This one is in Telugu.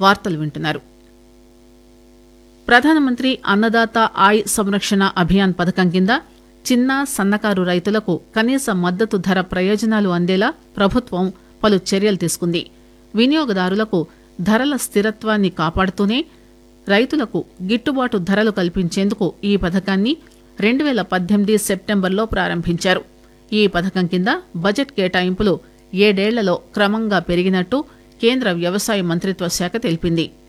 వార్తలు వింటున్నారు ప్రధానమంత్రి అన్నదాత ఆయ్ సంరక్షణ అభియాన్ పథకం కింద చిన్న సన్నకారు రైతులకు కనీస మద్దతు ధర ప్రయోజనాలు అందేలా ప్రభుత్వం పలు చర్యలు తీసుకుంది వినియోగదారులకు ధరల స్థిరత్వాన్ని కాపాడుతూనే రైతులకు గిట్టుబాటు ధరలు కల్పించేందుకు ఈ పథకాన్ని రెండు పేల పద్దెనిమిది సెప్టెంబర్లో ప్రారంభించారు ఈ పథకం కింద బడ్జెట్ కేటాయింపులు ఏడేళ్లలో క్రమంగా పెరిగినట్టు కేంద్ర వ్యవసాయ మంత్రిత్వ శాఖ తెలిపింది